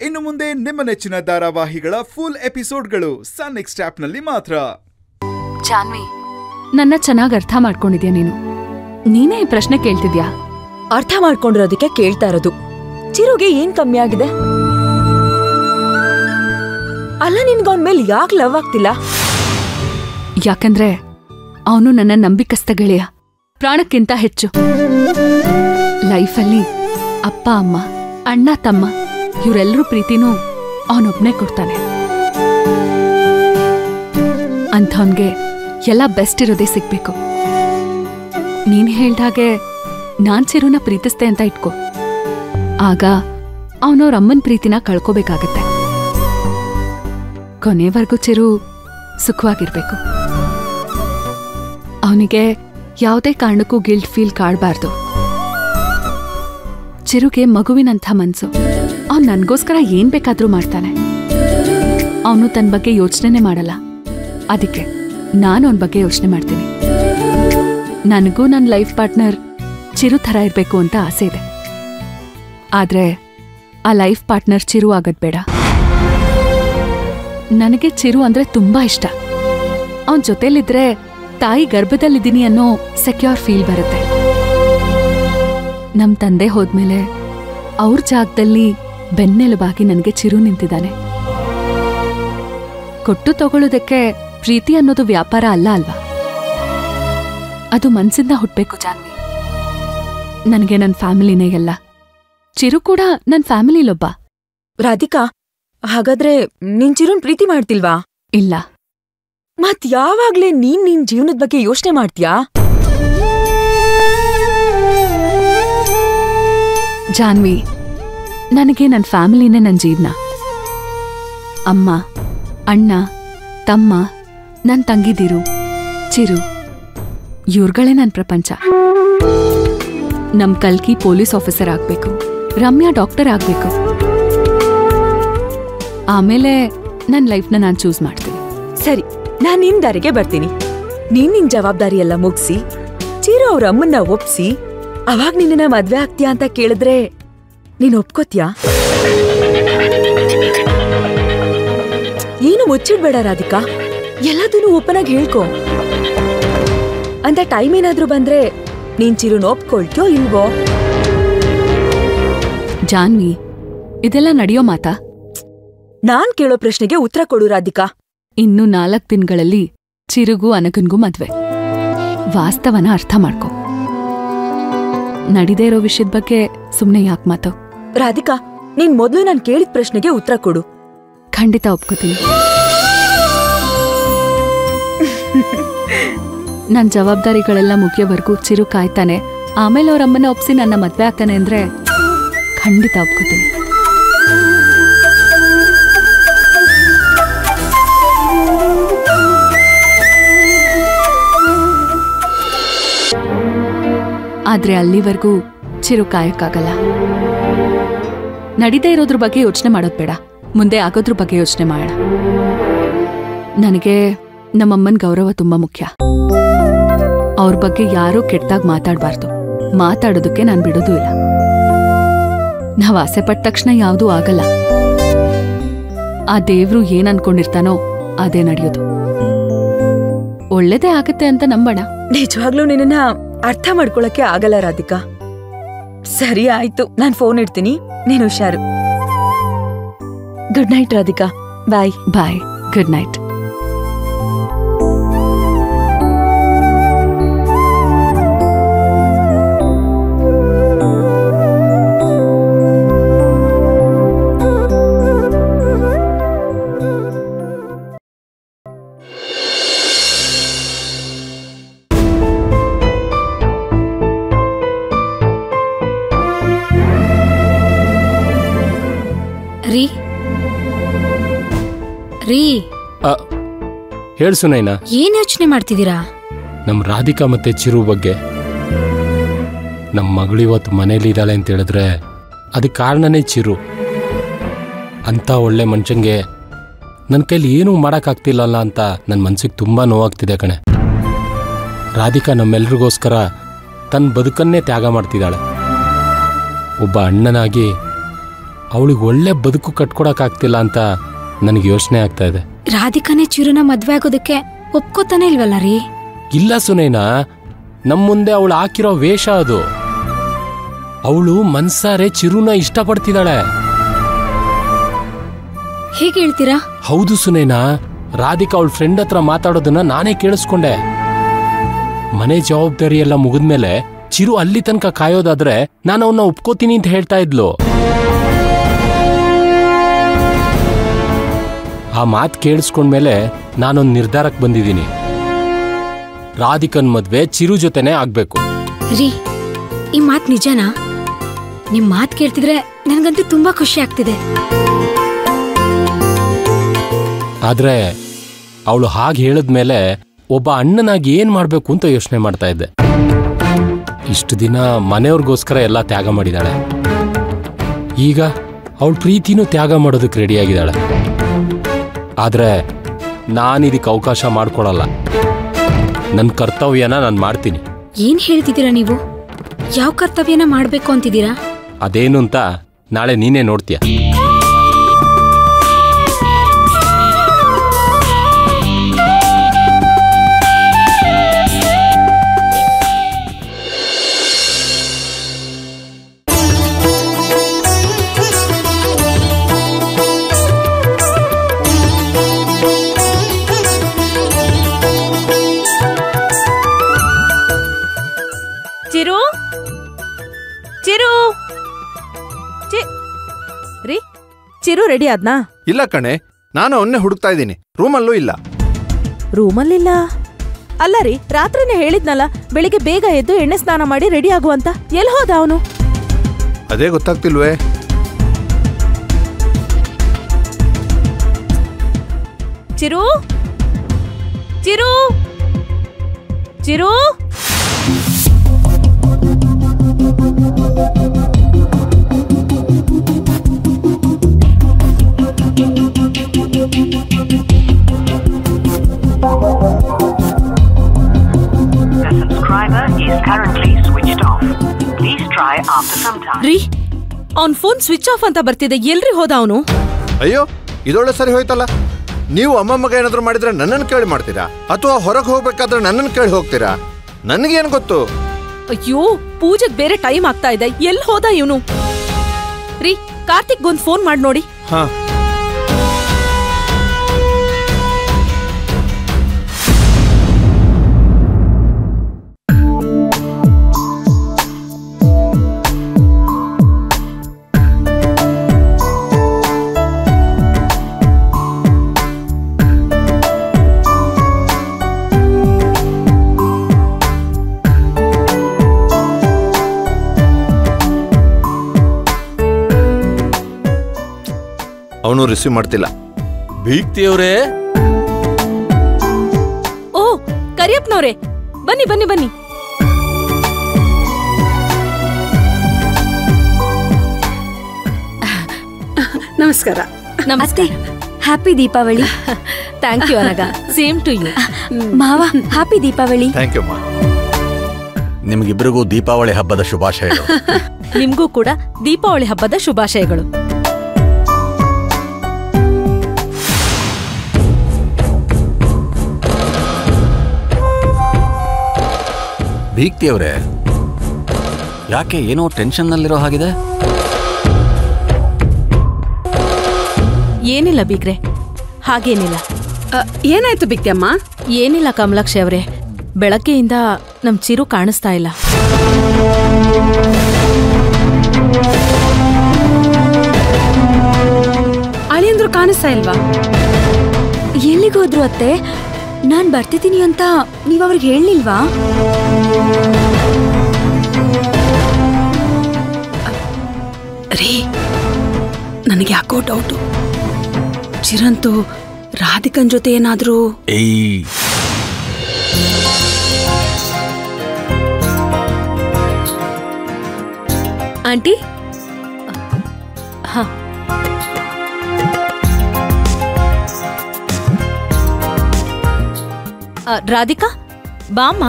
ಇನ್ನು ಮುಂದೆ ನಿಮ್ಮ ನೆಚ್ಚಿನ ಧಾರಾವಾಹಿಗಳ ಫುಲ್ ಎಪಿಸೋಡ್ಗಳು ಸನ್ ನೆಕ್ಸ್ಟ್ ಆಪ್ನಲ್ಲಿ ಮಾತ್ರ ಜಾನ್ವಿ ನನ್ನ ಚೆನ್ನಾಗಿ ಅರ್ಥ ಮಾಡ್ಕೊಂಡಿದ್ಯಾ ನೀನು ನೀನೇ ಈ ಪ್ರಶ್ನೆ ಕೇಳ್ತಿದ್ಯಾ ಅರ್ಥ ಮಾಡ್ಕೊಂಡಿರೋದಕ್ಕೆ ಕೇಳ್ತಾ ಇರೋದು ಚಿರುಗೆ ಏನ್ ಕಮ್ಮಿ ಆಗಿದೆ ಅಲ್ಲ ನಿನ್ಗ ಅವನ್ ಮೇಲೆ ಯಾಕೆ ಲವ್ ಆಗ್ತಿಲ್ಲ ಯಾಕಂದ್ರೆ ಅವನು ನನ್ನ ನಂಬಿಕಸ್ತ ಗೆಳೆಯ ಪ್ರಾಣಕ್ಕಿಂತ ಹೆಚ್ಚು ಲೈಫಲ್ಲಿ ಅಪ್ಪ ಅಮ್ಮ ಅಣ್ಣ ತಮ್ಮ ಇವರೆಲ್ಲರೂ ಪ್ರೀತಿನೂ ಅವನೊಬ್ನೇ ಕೊಡ್ತಾನೆ ಅಂಥವನ್ಗೆ ಎಲ್ಲ ಬೆಸ್ಟ್ ಇರೋದೇ ಸಿಗ್ಬೇಕು ನೀನ್ ಹೇಳ್ದಾಗೆ ನಾನ್ ಚಿರುನ ಪ್ರೀತಿಸ್ತೆ ಅಂತ ಇಟ್ಕೋ ಆಗ ಅವನವ್ರ ಅಮ್ಮನ್ ಪ್ರೀತಿನ ಕಳ್ಕೋಬೇಕಾಗತ್ತೆ ಕೊನೆವರೆಗೂ ಚಿರು ಸುಖವಾಗಿರ್ಬೇಕು ಅವನಿಗೆ ಯಾವುದೇ ಕಾರಣಕ್ಕೂ ಗಿಲ್ಟ್ ಫೀಲ್ ಕಾಡಬಾರ್ದು ಚಿರುಗೆ ಮಗುವಿನಂಥ ಮನ್ಸು ಅವ್ನು ನನಗೋಸ್ಕರ ಏನ್ ಬೇಕಾದ್ರೂ ಮಾಡ್ತಾನೆ ಅವನು ತನ್ನ ಬಗ್ಗೆ ಯೋಚನೆ ಮಾಡಲ್ಲ ಅದಕ್ಕೆ ನಾನು ಅವನ ಬಗ್ಗೆ ಯೋಚನೆ ಮಾಡ್ತೀನಿ ನನಗೂ ನನ್ನ ಲೈಫ್ ಪಾರ್ಟ್ನರ್ ಚಿರು ಥರ ಇರಬೇಕು ಅಂತ ಆಸೆ ಇದೆ ಆದ್ರೆ ಆ ಲೈಫ್ ಪಾರ್ಟ್ನರ್ ಚಿರು ಆಗೋದ್ ಬೇಡ ನನಗೆ ಚಿರು ಅಂದ್ರೆ ತುಂಬಾ ಇಷ್ಟ ಅವನ್ ಜೊತೆಲಿದ್ರೆ ತಾಯಿ ಗರ್ಭದಲ್ಲಿದ್ದೀನಿ ಅನ್ನೋ ಸೆಕ್ಯೂರ್ ಫೀಲ್ ಬರುತ್ತೆ ನಮ್ ತಂದೆ ಹೋದ್ಮೇಲೆ ಅವ್ರ ಜಾಗದಲ್ಲಿ ಬೆನ್ನೆಲುಬಾಗಿ ನನಗೆ ಚಿರು ನಿಂತಿದ್ದಾನೆ ಕೊಟ್ಟು ತಗೊಳ್ಳೋದಕ್ಕೆ ಪ್ರೀತಿ ಅನ್ನೋದು ವ್ಯಾಪಾರ ಅಲ್ಲ ಅಲ್ವಾ ಅದು ಮನ್ಸಿಂದ ಹುಟ್ಬೇಕು ಜಾನ್ವಿ ನನಗೆ ನನ್ನ ಫ್ಯಾಮಿಲಿನೇ ಎಲ್ಲ ಚಿರು ಕೂಡ ನನ್ನ ಫ್ಯಾಮಿಲಿಲೊಬ್ಬ ರಾಧಿಕಾ ಹಾಗಾದ್ರೆ ನೀನ್ ಚಿರುನ್ ಪ್ರೀತಿ ಮಾಡ್ತಿಲ್ವಾ ಇಲ್ಲ ಮತ್ ಯಾವಾಗ್ಲೇ ನೀನ್ ನಿನ್ ಜೀವನದ ಬಗ್ಗೆ ಯೋಚನೆ ಮಾಡ್ತೀಯಾ ಜಾನ್ವಿ ನನಗೆ ನನ್ನ ಫ್ಯಾಮಿಲಿನೇ ನನ್ನ ಜೀವನ ಅಮ್ಮ ಅಣ್ಣ ತಮ್ಮ ನನ್ನ ತಂಗಿದಿರು ಚಿರು ಇವ್ರುಗಳೇ ನನ್ನ ಪ್ರಪಂಚ ನಮ್ ಕಲ್ಕಿ ಪೊಲೀಸ್ ಆಫೀಸರ್ ಆಗ್ಬೇಕು ರಮ್ಯಾ ಡಾಕ್ಟರ್ ಆಗ್ಬೇಕು ಆಮೇಲೆ ನನ್ನ ಲೈಫ್ನ ನಾನು ಚೂಸ್ ಮಾಡ್ತೀನಿ ಸರಿ ನಾನ್ ನಿನ್ ದಾರಿಗೆ ಬರ್ತೀನಿ ನೀನ್ ನಿನ್ ಜವಾಬ್ದಾರಿ ಎಲ್ಲ ಮುಗ್ಸಿ ಚಿರು ಅವ್ರ ಅಮ್ಮನ್ನ ಒಪ್ಸಿ ಅವಾಗ್ ನಿನ್ನ ಮದ್ವೆ ಆಗ್ತೀಯಾ ಅಂತ ಕೇಳಿದ್ರೆ ನೀನ್ ಒಪ್ಕೋತ್ಯಾ ಏನು ಮುಚ್ಚಿಡ್ಬೇಡ ರಾಧಿಕಾ ಎಲ್ಲದನ್ನೂ ಓಪನಾಗಿ ಹೇಳ್ಕೊ ಅಂತ ಟೈಮ್ ಏನಾದ್ರೂ ಬಂದ್ರೆ ನೀನ್ ಚಿರುನ್ ಒಪ್ಕೊಳ್ತೀಯೋ ಇಲ್ವೋ ಜಾನ್ವಿ ಇದೆಲ್ಲ ನಡೆಯೋ ಮಾತಾ ನಾನ್ ಕೇಳೋ ಪ್ರಶ್ನೆಗೆ ಉತ್ತರ ಕೊಡು ರಾಧಿಕಾ ಇನ್ನು ನಾಲ್ಕು ದಿನಗಳಲ್ಲಿ ಚಿರುಗೂ ಅನಗನ್ಗೂ ಮದ್ವೆ ವಾಸ್ತವನ ಅರ್ಥ ಮಾಡ್ಕೊ ನಡಿದೇ ಇರೋ ವಿಷಯದ ಬಗ್ಗೆ ಸುಮ್ನೆ ಯಾಕೆ ಮಾತು ರಾಧಿಕಾ ನೀನ್ ಮೊದ್ಲು ನಾನ್ ಕೇಳಿದ ಪ್ರಶ್ನೆಗೆ ಉತ್ತರ ಕೊಡು ಖಂಡಿತ ಒಪ್ಕೋತೀನಿ ನನ್ನ ಜವಾಬ್ದಾರಿಗಳೆಲ್ಲ ಮುಗಿಯೋವರೆಗೂ ಚಿರು ಕಾಯ್ತಾನೆ ಆಮೇಲೆ ಅವ್ರ ಅಮ್ಮನ ಒಪ್ಸಿ ನನ್ನ ಮದ್ವೆ ಆಗ್ತಾನೆ ಅಂದ್ರೆ ಖಂಡಿತ ಒಪ್ಕೋತೀನಿ ಆದ್ರೆ ಅಲ್ಲಿವರೆಗೂ ಚಿರು ಕಾಯಕ್ಕಾಗಲ್ಲ ನಡೀದೇ ಇರೋದ್ರ ಬಗ್ಗೆ ಯೋಚನೆ ಮಾಡೋದ್ ಬೇಡ ಮುಂದೆ ಆಗೋದ್ರ ಬಗ್ಗೆ ಯೋಚನೆ ಮಾಡೋಣ ನನಗೆ ನಮ್ಮಮ್ಮನ ಗೌರವ ತುಂಬಾ ಮುಖ್ಯ ಅವ್ರ ಬಗ್ಗೆ ಯಾರೂ ಕೆಟ್ಟದಾಗ ಮಾತಾಡಬಾರ್ದು ಮಾತಾಡೋದಕ್ಕೆ ನಾನು ಬಿಡೋದು ಇಲ್ಲ ನಾವ್ ಆಸೆ ಪಟ್ಟ ತಕ್ಷಣ ಯಾವುದೂ ಆಗಲ್ಲ ಆ ದೇವ್ರು ಏನ್ ಅನ್ಕೊಂಡಿರ್ತಾನೋ ಅದೇ ನಡೆಯೋದು ಒಳ್ಳೇದೇ ಆಗತ್ತೆ ಅಂತ ನಂಬೋಣ ನಿಜವಾಗ್ಲೂ ನಿನ್ನ ಅರ್ಥ ಮಾಡ್ಕೊಳಕ್ಕೆ ಆಗಲ್ಲ ರಾಧಿಕಾ ಸರಿ ಆಯ್ತು ನಾನ್ ಫೋನ್ ಇಡ್ತೀನಿ ನೀನು ಹುಷಾರು good night Radhika bye bye good night ರೀ ರೀ ಹೇಳು ಸುನೈನಾ ಏನ್ ಯೋಚನೆ ಮಾಡ್ತಿದ್ದೀರಾ ನಮ್ಮ ರಾಧಿಕಾ ಮತ್ತೆ ಚಿರು ಬಗ್ಗೆ ನಮ್ಮ ಮಗಳು ಇವತ್ತು ಮನೇಲಿ ಇದ್ದಾಳೆ ಅಂತ ಹೇಳಿದ್ರೆ ಅದಕ್ಕೆ ಕಾರಣನೇ ಚಿರು ಅಂಥ ಒಳ್ಳೆ ಮನುಷ್ಯಂಗೆ ನನ್ನ ಕೈಲಿ ಏನೂ ಮಾಡೋಕ್ಕಾಗ್ತಿಲ್ಲಲ್ಲ ಅಂತ ನನ್ನ ಮನ್ಸಿಗೆ ತುಂಬ ನೋವಾಗ್ತಿದೆ ಕಣೆ ರಾಧಿಕಾ ನಮ್ಮೆಲ್ರಿಗೋಸ್ಕರ ತನ್ನ ಬದುಕನ್ನೇ ತ್ಯಾಗ ಮಾಡ್ತಿದ್ದಾಳೆ ಒಬ್ಬ ಅಣ್ಣನಾಗಿ ಅವಳಿಗೆ ಒಳ್ಳೆ ಬದುಕು ಕಟ್ಕೊಡಕ್ಕಾಗ್ತಿಲ್ಲ ಅಂತ ನನಗೆ ಯೋಚನೆ ಆಗ್ತಾ ಇದೆ ರಾಧಿಕಾನೇ ಚಿರುನ ಮದ್ವೆ ಆಗೋದಕ್ಕೆ ಒಪ್ಕೋತಾನೆ ಇಲ್ವಲ್ಲ ರೀ ಇಲ್ಲ ಸುನೈನಾ ನಮ್ಮ ಮುಂದೆ ಅವಳು ಹಾಕಿರೋ ವೇಷ ಅದು ಅವಳು ಮನ್ಸಾರೆ ಚಿರುನ ಇಷ್ಟಪಡ್ತಿದ್ದಾಳೆ ಹೇಗೆ ಹೇಳ್ತೀರಾ ಹೌದು ಸುನೇನಾ ರಾಧಿಕಾ ಅವಳ ಫ್ರೆಂಡ್ ಹತ್ರ ಮಾತಾಡೋದನ್ನ ನಾನೇ ಕೇಳಿಸ್ಕೊಂಡೆ ಮನೆ ಜವಾಬ್ದಾರಿ ಎಲ್ಲ ಮುಗಿದ್ಮೇಲೆ ಚಿರು ಅಲ್ಲಿ ತನಕ ಕಾಯೋದಾದ್ರೆ ನಾನು ಅವನ್ನ ಒಪ್ಕೋತೀನಿ ಅಂತ ಹೇಳ್ತಾ ಇದ್ಲು ಆ ಮಾತು ಕೇಳಿಸ್ಕೊಂಡ್ಮೇಲೆ ನಾನೊಂದು ನಿರ್ಧಾರಕ್ಕೆ ಬಂದಿದ್ದೀನಿ ರಾಧಿಕನ್ ಮದ್ವೆ ಚಿರು ಜೊತೆನೇ ಆಗ್ಬೇಕು ರೀ ಈ ಮಾತ್ ನಿಜನಾ ನಿಮ್ ಮಾತ್ ಕೇಳ್ತಿದ್ರೆ ನನ್ಗಂತೂ ತುಂಬಾ ಖುಷಿ ಆಗ್ತಿದೆ ಆದ್ರೆ ಅವಳು ಹಾಗೆ ಹೇಳಿದ್ಮೇಲೆ ಒಬ್ಬ ಅಣ್ಣನಾಗಿ ಏನ್ ಮಾಡ್ಬೇಕು ಅಂತ ಯೋಚನೆ ಮಾಡ್ತಾ ಇದ್ದೆ ಇಷ್ಟು ದಿನ ಮನೆಯವ್ರಿಗೋಸ್ಕರ ಎಲ್ಲ ತ್ಯಾಗ ಮಾಡಿದಾಳೆ ಈಗ ಅವಳ ಪ್ರೀತಿನೂ ತ್ಯಾಗ ಮಾಡೋದಕ್ಕೆ ರೆಡಿಯಾಗಿದ್ದಾಳೆ ಆದ್ರೆ ನಾನಿದಕ್ಕೆ ಅವಕಾಶ ಮಾಡ್ಕೊಳಲ್ಲ ನನ್ನ ಕರ್ತವ್ಯನ ನಾನು ಮಾಡ್ತೀನಿ ಏನ್ ಹೇಳ್ತಿದ್ದೀರಾ ನೀವು ಯಾವ ಕರ್ತವ್ಯನ ಮಾಡ್ಬೇಕು ಅಂತಿದ್ದೀರಾ ಅದೇನು ಅಂತ ನಾಳೆ ನೀನೇ ನೋಡ್ತೀಯ ಚಿರು ಚಿರು ಚಿ ರೀ ಚಿರು ರೆಡಿ ಆದ್ನಾ ಇಲ್ಲ ಕಣೆ ನಾನು ಅವನ್ನೇ ಹುಡುಕ್ತಾ ಇದ್ದೀನಿ ರೂಮಲ್ಲೂ ಇಲ್ಲ ರೂಮಲ್ಲಿಲ್ಲ ಅಲ್ಲ ರೀ ರಾತ್ರಿನೇ ಹೇಳಿದ್ನಲ್ಲ ಬೆಳಿಗ್ಗೆ ಬೇಗ ಎದ್ದು ಎಣ್ಣೆ ಸ್ನಾನ ಮಾಡಿ ರೆಡಿ ಆಗುವಂತ ಎಲ್ಲಿ ಹೋದ ಅವನು ಅದೇ ಗೊತ್ತಾಗ್ತಿಲ್ವೇ Chiru Chiru Chiru The subscriber is currently switched off. Please try after some time. ರೀ ಅವನ್ ಫೋನ್ ಸ್ವಿಚ್ ಆಫ್ ಅಂತ ಬರ್ತಿದೆ ಎಲ್ರಿ ಹೋದ ಅವನು ಅಯ್ಯೋ ಇದೊಳ್ಳೆ ಸರಿ ಹೋಯ್ತಲ್ಲ ನೀವು ಅಮ್ಮ ಮಗ ಏನಾದ್ರು ಮಾಡಿದ್ರೆ ನನ್ನನ್ನು ಕೇಳಿ ಮಾಡ್ತೀರಾ ಅಥವಾ ಹೊರಗೆ ಹೋಗ್ಬೇಕಾದ್ರೆ ನನ್ನನ್ನು ಕೇಳಿ ಹೋಗ್ತೀರಾ ನನಗೇನು ಗೊತ್ತು ಅಯ್ಯೋ ಪೂಜೆಗ್ ಬೇರೆ ಟೈಮ್ ಆಗ್ತಾ ಇದೆ ಎಲ್ಲಿ ಹೋದ ಇವನು ರೀ ಕಾರ್ತಿಕ್ ಒಂದ್ ಫೋನ್ ಮಾಡಿ ನೋಡಿ ಹಾ ಅವನು ರಿಸೀವ್ ಮಾಡ್ತಿಲ್ಲ ಬೀಗ್ತಿಯವ್ರೆ ಓ ಕರಿಯಪ್ಪನವ್ರೆ ಬನ್ನಿ ಬನ್ನಿ ಬನ್ನಿ ನಮಸ್ಕಾರ ನಮಸ್ತೆ ಹ್ಯಾಪಿ ದೀಪಾವಳಿ ಥ್ಯಾಂಕ್ ಯು ಅನಗ ಸೇಮ್ ಟು ಯು ಮಾವ ಹ್ಯಾಪಿ ದೀಪಾವಳಿ ಥ್ಯಾಂಕ್ ಯು ಅಮ್ಮ ನಿಮಗಿಬ್ಬರಿಗೂ ದೀಪಾವಳಿ ಹಬ್ಬದ ಶುಭಾಶಯಗಳು ನಿಮ್ಗೂ ಕೂಡ ದೀಪಾವಳಿ ಹಬ್ಬದ ಶುಭಾಶಯಗಳು ಬೀಗ್ತಿಯವ್ರೆ ಯಾಕೆ ಏನೋ ಟೆನ್ಷನ್ನಲ್ಲಿರೋ ಹಾಗಿದೆ ಏನಿಲ್ಲ ಬೀಗ್ರೆ ಹಾಗೇನಿಲ್ಲ ಅ, ಏನಾಯ್ತು ಬಿಕ್ತಮ್ಮ ಏನಿಲ್ಲ ಕಮಲಾಕ್ಷಿ ಅವರೇ ಬೆಳಗ್ಗೆಯಿಂದ ನಮ್ ಚಿರು ಕಾಣಿಸ್ತಾ ಇಲ್ಲ ಅಳಿಯಂದ್ರು ಕಾಣಿಸ್ತಾ ಇಲ್ವಾ ಎಲ್ಲಿಗೋದ್ರು ಅತ್ತೆ ನಾನ್ ಬರ್ತಿದ್ದೀನಿ ಅಂತ ನೀವ್ ಅವ್ರಿಗೆ ಹೇಳಿಲ್ವಾ ರೀ ನನಗೆ ಯಾಕೋ ಡೌಟು ಚಿರಂತು ರಾಧಿಕನ್ ಜೊತೆ ಏನಾದ್ರೂ ಏಯ್ ಆಂಟಿ ಹಾ ಆ, ರಾಧಿಕಾ ಬಾಮ್ಮ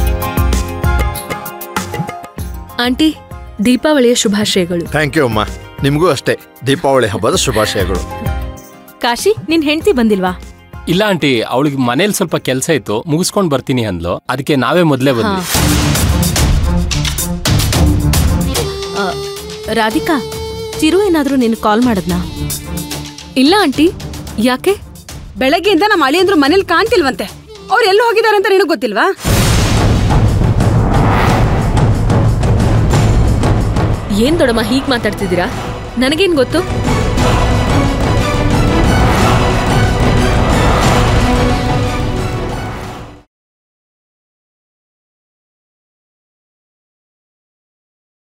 ಆಂಟಿ ದೀಪಾವಳಿಯ ಶುಭಾಶಯಗಳು ಥ್ಯಾಂಕ್ ಯು ಅಮ್ಮ ನಿಮಗೂ ಅಷ್ಟೇ ದೀಪಾವಳಿ ಹಬ್ಬದ ಶುಭಾಶಯಗಳು ಕಾಶಿ ನಿನ್ ಹೆಂಡತಿ ಬಂದಿಲ್ವಾ ಇಲ್ಲ ಆಂಟಿ ಅವಳಿಗೆ ಮನೇಲಿ ಸ್ವಲ್ಪ ಕೆಲಸ ಇತ್ತು ಮುಗಿಸ್ಕೊಂಡು ಬರ್ತೀನಿ ಅಂದ್ಲು ಅದಕ್ಕೆ ನಾವೇ ಮೊದಲೇ ಬಂದ್ವಿ ಆ, ರಾಧಿಕಾ ಚಿರು ಏನಾದ್ರೂ ನಿನ್ ಕಾಲ್ ಮಾಡದ್ನಾ ಇಲ್ಲ ಆಂಟಿ ಯಾಕೆ ಬೆಳಗ್ಗೆಯಿಂದ ನಮ್ಮ ಅಳಿಯಂದ್ರು ಮನೇಲಿ ಕಾಣ್ತಿಲ್ವಂತೆ ಅವ್ರು ಎಲ್ಲಿ ಹೋಗಿದ್ದಾರೆ ಅಂತ ನಿನಗೆ ಗೊತ್ತಿಲ್ವಾ ಏನ್ ದೊಡಮ್ಮ ಹೀಗ್ ಮಾತಾಡ್ತಿದ್ದೀರಾ ನನಗೇನ್ ಗೊತ್ತು